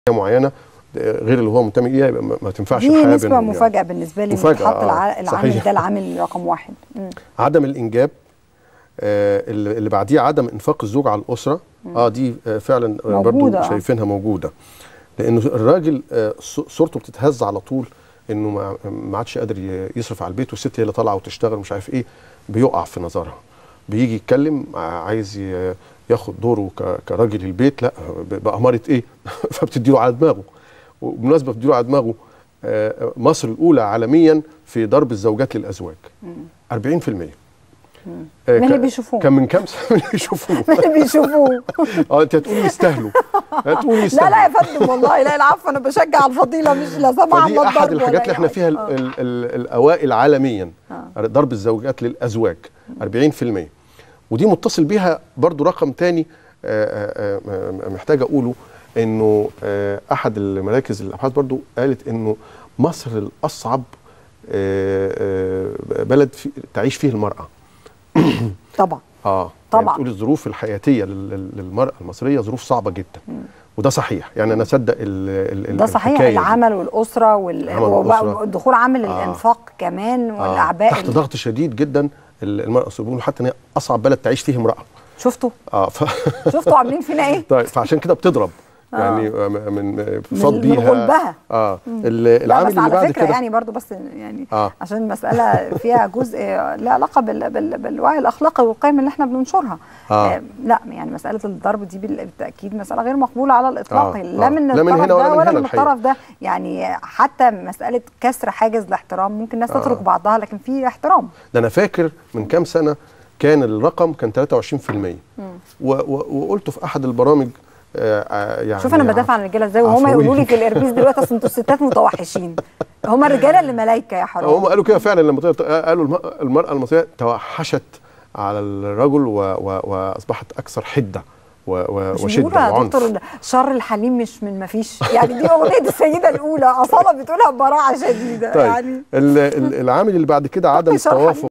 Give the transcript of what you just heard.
معينه غير اللي هو منتمي ليها يبقى ما ما تنفعش دي الحياه نسبة بينهم مفاجأة بالنسبة لي مفاجأة، مفاجأة آه، العامل صحيح. ده العامل رقم واحد مم. عدم الانجاب آه، اللي اللي بعديه عدم انفاق الزوج على الاسره اه دي آه، فعلا آه، برضو موجودة، آه. شايفينها موجوده لانه الراجل آه، ص- صورته بتتهز على طول انه ما- ما عادش قادر ي- يصرف على البيت والست هي اللي طالعه وتشتغل مش عارف ايه بيقع في نظرها بيجي يتكلم ع- عايز ي- ياخد دوره ك- كراجل البيت لا ب- بأمارة ايه فبتديله على دماغه وبمناسبه بتديله على دماغه آه، مصر الاولى عالميا في ضرب الزوجات للازواج 40% آه، من اللي ك- بيشوفوه. كان من كام سنه من اللي بيشوفوه من اللي بيشوفوه اه انت هتقولي يستاهلوا هتقولي لا يستاهلوا لا يا فندم والله لا العفو انا بشجع الفضيله مش لا سمح فدي الله احد الضرب الحاجات ولا اللي احنا أي فيها ال حاجة. ال ال الاوائل عالميا ضرب الزوجات للازواج 40% ودي متصل بيها برضو رقم تاني آه، آه، آه، محتاج اقوله انه آه، احد المراكز الابحاث برضو قالت انه مصر الاصعب آه، آه، بلد في تعيش فيه المراه طبعا اه طبعاً. يعني بتقول الظروف الحياتيه لل- لل- للمراه المصريه ظروف صعبه جدا وده صحيح يعني انا اصدق ال- ال- ده صحيح الحكاية دي. العمل والاسره وال... العمل وبقى والأسرة. دخول عامل آه. الانفاق كمان آه، والاعباء تحت ضغط شديد جدا ال- المراه المصريه بيقولوا حتى ان هي اصعب بلد تعيش فيه امراه شفتوا اه ف... شفتوا عاملين فينا ايه طيب فعشان كده بتضرب يعني آه. من فاض من بيها غلبها. اه ال- لا العامل بس اللي على بعد فكره كده يعني برضو بس يعني آه. عشان المساله فيها جزء له علاقه بال... بال... بالوعي الاخلاقي والقيم اللي احنا بننشرها آه. لا يعني مساله الضرب دي بال- بالتاكيد مساله غير مقبوله على الاطلاق آه. لا آه. من لا من الطرف هنا ولا ده من ولا هنا من الحقيقة. الطرف ده يعني حتى مساله كسر حاجز الاحترام ممكن الناس تترك بعضها لكن في احترام ده انا فاكر من كام سنه كان الرقم كان 23% و... و... وقلته في احد البرامج آه آه، يعني شوف انا بدافع عن الرجاله ازاي وهم عفوية. يقولوا لي في الاربيز دلوقتي اصل انتوا الستات متوحشين هم الرجاله اللي ملايكه يا حرام هم قالوا كده فعلا لما طلعت قالوا الم- المراه المصريه توحشت على الرجل و... و... واصبحت اكثر حده و... و... مش وشده بيقولوا يا وعنف دكتور شر الحليم مش من ما فيش يعني دي اغنيه السيده الاولى اصاله بتقولها ببراعه شديده طيب يعني ال- ال- العامل اللي بعد كده عدم شرح التوافق